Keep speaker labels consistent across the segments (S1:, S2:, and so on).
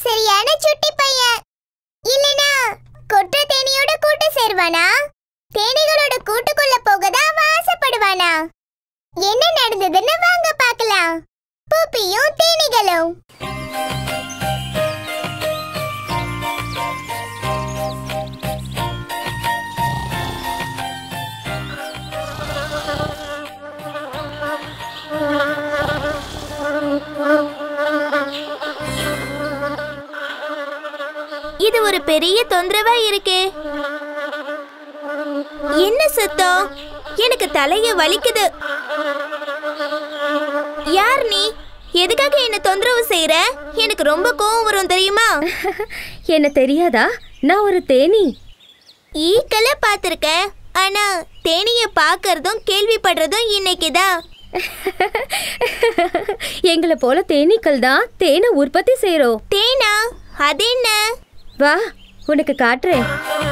S1: சரியான சுட்டி பையன் இல்லனா கொற்ற தேனியோட கூட்டு சேருவானா தேனிகளோட கூட்டுக்குள்ள போகதான் அவன் ஆசைப்படுவானா என்ன நடந்ததுன்னு வாங்க பார்க்கலாம் பூப்பியும் தேனிகளும்
S2: இது ஒரு பெரிய தொந்தரவா இருக்கே என்ன சத்தம் எனக்கு தலைய வலிக்குது யார் நீ எதுக்காக என்ன தொந்தரவு செய்யற எனக்கு ரொம்ப கோவம் வரும் தெரியுமா
S3: என்ன தெரியாதா நான் ஒரு தேனி
S2: ஈக்களை பார்த்துருக்கேன் ஆனா தேனிய பார்க்கறதும் கேள்விப்படுறதும் இன்னைக்குதான்
S3: எங்களை போல தேனீக்கள் தான் தேனை உற்பத்தி செய்றோம்
S2: தேனா அது என்ன
S3: வா உனக்கு காட்டுறேன்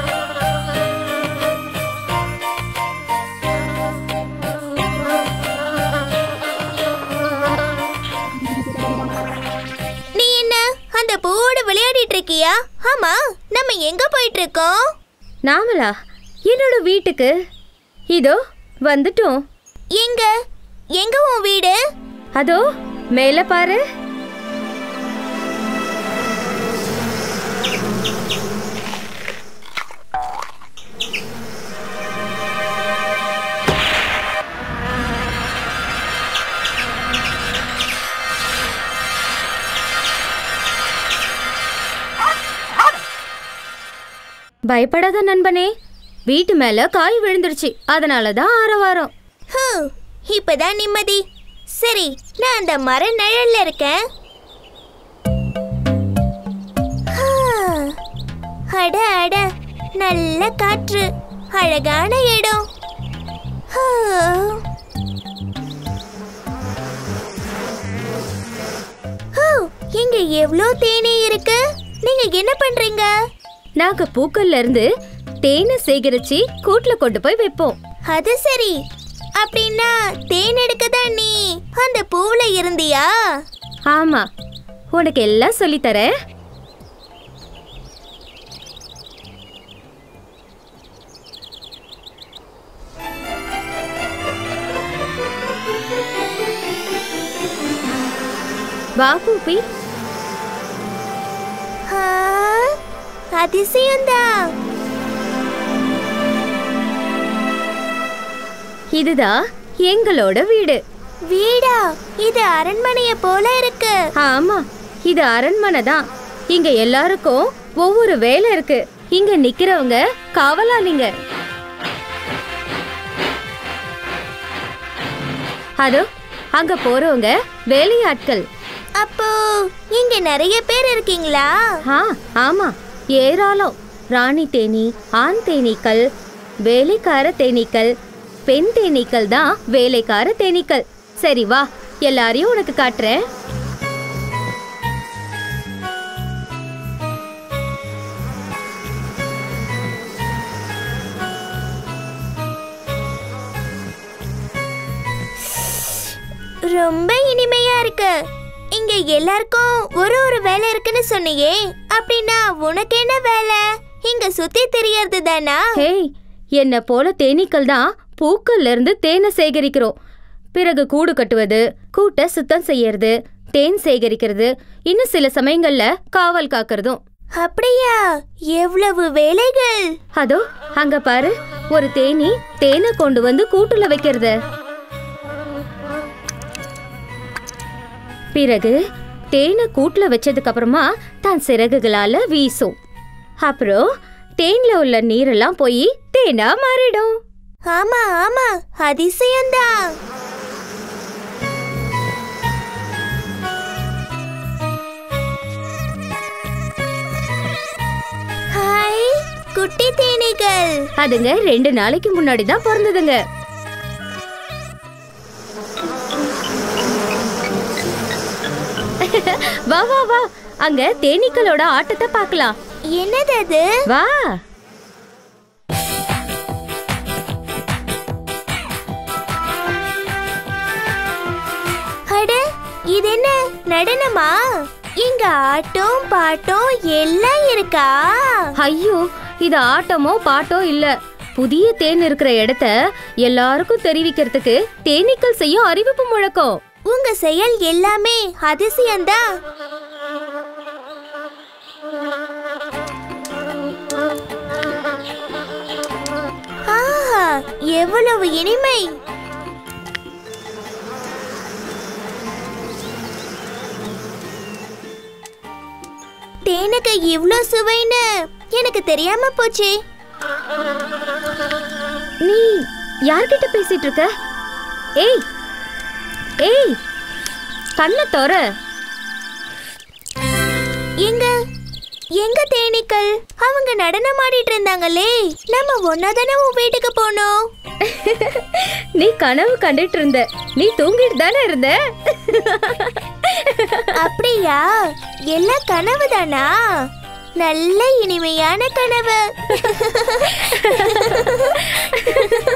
S2: நீ என்ன அந்த பூவோட விளையாடிட்டு இருக்கியா ஆமா நம்ம எங்க போயிட்டு இருக்கோம்
S3: நாமளா என்னோட வீட்டுக்கு இதோ வந்துட்டோம்
S2: எங்க எங்க உன் வீடு
S3: அதோ மேல பாரு பயப்படாத நண்பனே வீட்டு மேல காய் விழுந்துருச்சு அதனால தான் ஆரவாரம்
S2: ஹூ, இப்பதான் நிம்மதி சரி நான் அந்த மர நிழல்ல இருக்கேன் ஹா, அட அட நல்ல காற்று அழகான இடம் ஹா. ஹூ, இங்க எவ்வளோ தேனீ இருக்கு நீங்க என்ன பண்றீங்க
S3: நாங்க பூக்கள்ல இருந்து தேனை சேகரிச்சு கூட்டுல கொண்டு போய் வைப்போம்
S2: அது சரி அப்படின்னா தேன் எடுக்க தான் நீ அந்த பூவுல இருந்தியா
S3: ஆமா உனக்கு எல்லாம் சொல்லித் தரேன் வா பூப்பி
S2: ஆ, அதிசயம்தான்
S3: இதுதான் எங்களோட வீடு
S2: வீடா இது அரண்மனைய போல இருக்கு
S3: ஆமா இது அரண்மனை தான் இங்க எல்லாருக்கும் ஒவ்வொரு வேலை இருக்கு இங்க நிக்கிறவங்க காவலாளிங்க அதோ அங்க போறவங்க வேலையாட்கள்
S2: அப்போ இங்க நிறைய பேர் இருக்கீங்களா
S3: ஆ ஆமா ஏராளம் ராணி தேனி ஆண் தேனீக்கள் வேலைக்கார தேனீக்கள் பெண் தேனீக்கள் தான் வேலைக்கார தேனீக்கள் சரி வா எல்லாரையும் உனக்கு காட்டுறேன்
S2: ரொம்ப இனிமையா இருக்கு இங்க எல்லாருக்கும் ஒரு ஒரு வேலை இருக்குன்னு சொன்னியே அப்படின்னா உனக்கு என்ன வேலை இங்க சுத்தி தெரியறது தானா
S3: ஹேய் என்ன போல தேனீக்கள் தான் பூக்கள்ல இருந்து தேனை சேகரிக்கிறோம் பிறகு கூடு கட்டுவது கூட்டை சுத்தம் செய்யறது தேன் சேகரிக்கிறது இன்னும் சில சமயங்கள்ல காவல் காக்கிறதும்
S2: அப்படியா எவ்வளவு வேலைகள்
S3: அதோ அங்க பாரு ஒரு தேனி தேனை கொண்டு வந்து கூட்டுல வைக்கிறது பிறகு தேனை கூட்டுல வச்சதுக்கு அப்புறமா தான் சிறகுகளால வீசும் அப்புறம் தேன்ல உள்ள நீரெல்லாம் போய் தேனா மாறிடும்
S2: ஆமா ஆமா அதிசயம்தான் ஹாய் குட்டி தேனீகள்
S3: அதுங்க ரெண்டு நாளைக்கு முன்னாடி தான் பிறந்ததுங்க வா வா வா அங்க தேனீக்களோட ஆட்டத்தை பார்க்கலாம்
S2: என்னது அது
S3: வா
S2: அட இது என்ன நடனமா இங்க ஆட்டம் பாட்டம் எல்லாம் இருக்கா
S3: ஐயோ இது ஆட்டமோ பாட்டோ இல்ல புதிய தேன் இருக்கிற இடத்த எல்லாருக்கும் தெரிவிக்கிறதுக்கு தேனீக்கள் செய்யும் அறிவிப்பு முழக்கம்
S2: உங்க செயல் எல்லாமே அதிசயம்தான் ஆஹா எவ்வளவு இனிமை தேனுக்கு இவ்ளோ சுவைன்னு எனக்கு தெரியாம போச்சே
S3: நீ யார்கிட்ட பேசிட்டு இருக்க ஏய் ஏய் கண்ணை தோற
S2: எங்க எங்க தேனீக்கள் அவங்க நடனம் ஆடிட்டு இருந்தாங்களே நம்ம ஒன்னாதானே உன் வீட்டுக்கு போனோம்
S3: நீ கனவு கண்டுட்டு இருந்த நீ தூங்கிட்டு தானே இருந்த
S2: அப்படியா எல்லாம் கனவு தானா நல்ல இனிமையான கனவு